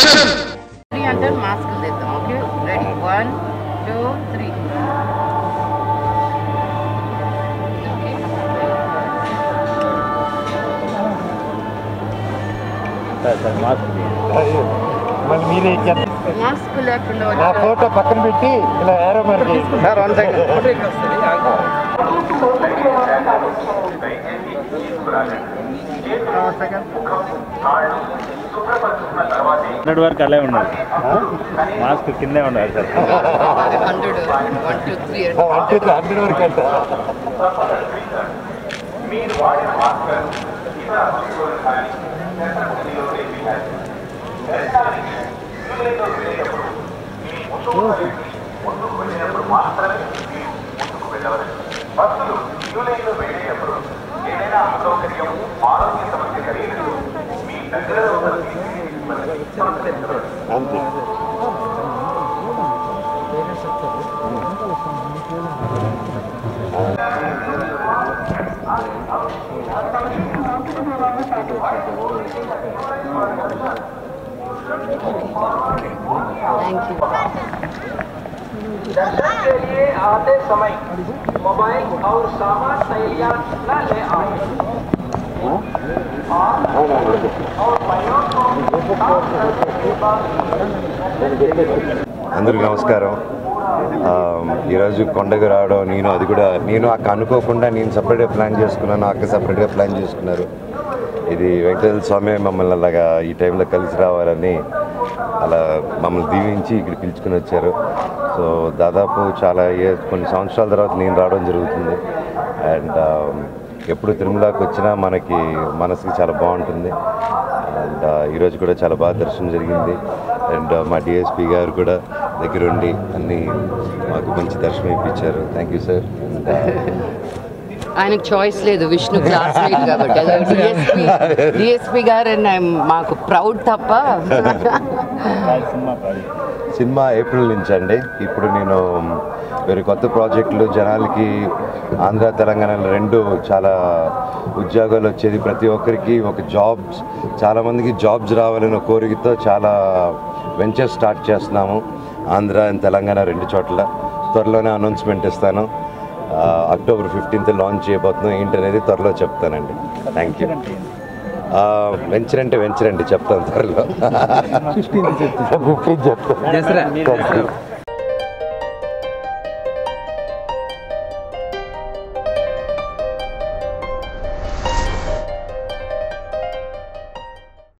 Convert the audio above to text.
Three అంటే mask తెద్దాం okay ready one two three మళ్ళీ మీరే ఇచ్చారు మాస్క్ లేకుండా నా ఫోటో పక్కన పెట్టి ఇలా ఏరో మరి సార్ వన్ సెకండ్ హండ్రెడ్ వరకు అలా ఉండాలి మాస్క్ కిందే ఉండాలి sir hundred one two three అంటే హండ్రెడ్ వరకు అంట అంతే థ్యాంక్ యూ दर्शन के लिए आते समय मोबाइल और सामान तैयार न ले आए और भाइयों को साफ करने के बाद అందరికీ నమస్కారం ఆ, ఈరోజు కొండకు రావడం నేను అది కూడా నేను అక్క అనుకోకుండా నేను సపరేట్గా ప్లాన్ చేసుకున్నాను అక్క సపరేట్గా ప్లాన్ చేసుకున్నారు ఇది వెంకటేశ్వర స్వామి మమ్మల్ని అలాగా ఈ టైంలో కలిసి రావాలని అలా మమ్మల్ని దీవించి ఇక్కడ పిలుచుకుని వచ్చారు సో దాదాపు చాలా ఏ కొన్ని సంవత్సరాల తర్వాత నేను రావడం జరుగుతుంది అండ్ ఎప్పుడు తిరుమలకి వచ్చినా మనకి మనసుకి చాలా బాగుంటుంది అండ్ ఈరోజు కూడా చాలా బాగా దర్శనం జరిగింది అండ్ మా డిఎస్పి గారు కూడా దగ్గరుండి అన్నీ మాకు మంచి దర్శనం ఇప్పించారు థ్యాంక్ యూ సార్ ఆయనకు చాయిస్ లేదు విష్ణు క్లాస్మేట్ కాబట్టి డిఎస్పి డిఎస్పి గారు and I'm మాకు ప్రౌడ్ తప్ప సినిమా ప్రాజెక్ట్ సినిమా ఏప్రిల్ నుంచి అండి ఇప్పుడు నేను వేరే కొత్త ప్రాజెక్టులు జనాలకి ఆంధ్ర తెలంగాణలో రెండు చాలా ఉద్యోగాలు వచ్చేది ప్రతి ఒక్కరికి ఒక జాబ్స్ చాలామందికి జాబ్స్ రావాలనే కోరికతో చాలా వెంచర్ స్టార్ట్ చేస్తున్నాము ఆంధ్ర అండ్ తెలంగాణ రెండు చోట్ల త్వరలోనే అనౌన్స్మెంట్ ఇస్తాను ఆ, అక్టోబర్ ఫిఫ్టీన్త్ లాంచ్ చేయబోతున్నాం ఏంటనేది త్వరలో చెప్తానండి థ్యాంక్ యూ వెంచర్ అంటే వెంచర్ అండి చెప్తాను త్వరలో ఫిఫ్టీన్ చెప్తాను దసరా Thank you.